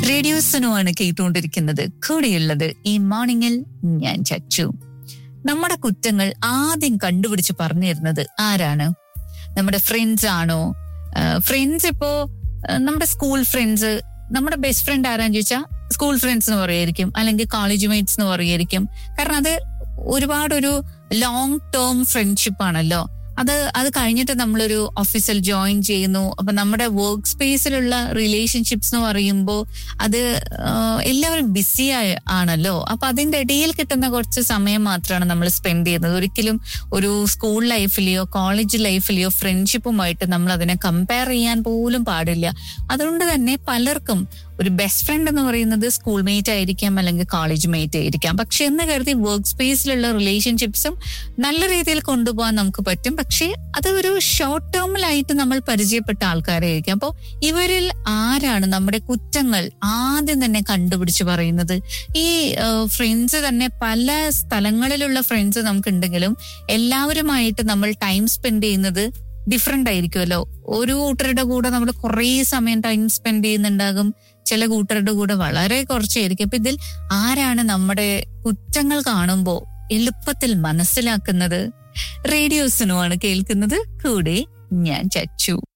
റേഡിയോസിനുമാണ് കേട്ടുകൊണ്ടിരിക്കുന്നത് കൂടെയുള്ളത് ഈ മോർണിംഗിൽ ഞാൻ ചച്ചു നമ്മുടെ കുറ്റങ്ങൾ ആദ്യം കണ്ടുപിടിച്ച് പറഞ്ഞു തരുന്നത് ആരാണ് നമ്മുടെ ഫ്രണ്ട്സ് ആണോ ഫ്രണ്ട്സ് ഇപ്പോ ആ, നമ്മുടെ സ്കൂൾ ഫ്രണ്ട്സ് നമ്മുടെ ബെസ്റ്റ് ഫ്രണ്ട് ആരാന്ന് ചോദിച്ചാൽ സ്കൂൾ ഫ്രണ്ട്സ് എന്ന് പറയായിരിക്കും അല്ലെങ്കിൽ കോളേജ് മേറ്റ്സ് എന്ന് പറയായിരിക്കും കാരണം അത് ഒരുപാട് ഒരു ലോങ് ടേം ഫ്രണ്ട്ഷിപ്പ് ആണല്ലോ അത് അത് കഴിഞ്ഞിട്ട് നമ്മളൊരു ഓഫീസിൽ ജോയിൻ ചെയ്യുന്നു അപ്പൊ നമ്മുടെ വർക്ക് സ്പേസിലുള്ള റിലേഷൻഷിപ്സ് എന്ന് പറയുമ്പോൾ അത് ആ, എല്ലാവരും ബിസി ആണല്ലോ അപ്പൊ അതിന്റെ ഇടയിൽ കിട്ടുന്ന കുറച്ച് സമയം മാത്രമാണ് നമ്മൾ സ്പെൻഡ് ചെയ്യുന്നത് ഒരിക്കലും ഒരു സ്കൂൾ ലൈഫിലെയോ കോളേജ് ലൈഫിലെയോ ഫ്രണ്ട്ഷിപ്പുമായിട്ട് നമ്മൾ അതിനെ കമ്പയർ ചെയ്യാൻ പോലും പാടില്ല അതുകൊണ്ട് തന്നെ പലർക്കും ഒരു ബെസ്റ്റ് ഫ്രണ്ട് എന്ന് പറയുന്നത് സ്കൂൾ മേറ്റ് ആയിരിക്കാം അല്ലെങ്കിൽ കോളേജ് മേറ്റ് ആയിരിക്കാം പക്ഷെ എന്ന് കരുതി വർക്ക് സ്പേസിലുള്ള റിലേഷൻഷിപ്സും നല്ല രീതിയിൽ കൊണ്ടുപോകാൻ നമുക്ക് പറ്റും പക്ഷേ അത് ഒരു ഷോർട്ട് ടേമിലായിട്ട് നമ്മൾ പരിചയപ്പെട്ട ആൾക്കാരായിരിക്കും അപ്പോൾ ഇവരിൽ ആരാണ് നമ്മുടെ കുറ്റങ്ങൾ ആദ്യം തന്നെ കണ്ടുപിടിച്ച് പറയുന്നത് ഈ ഫ്രണ്ട്സ് തന്നെ പല സ്ഥലങ്ങളിലുള്ള ഫ്രണ്ട്സ് നമുക്കുണ്ടെങ്കിലും എല്ലാവരുമായിട്ട് നമ്മൾ ടൈം സ്പെൻഡ് ചെയ്യുന്നത് ഡിഫറെന്റ് ആയിരിക്കുമല്ലോ ഒരു കൂട്ടരുടെ കൂടെ നമ്മൾ കുറേ സമയം ടൈം സ്പെൻഡ് ചെയ്യുന്നുണ്ടാകും ചില കൂട്ടരുടെ കൂടെ വളരെ കുറച്ചായിരിക്കും അപ്പൊ ഇതിൽ ആരാണ് നമ്മുടെ കുറ്റങ്ങൾ കാണുമ്പോൾ എളുപ്പത്തിൽ മനസ്സിലാക്കുന്നത് റേഡിയോസിനുമാണ് കേൾക്കുന്നത് കൂടെ ഞാൻ ചച്ചു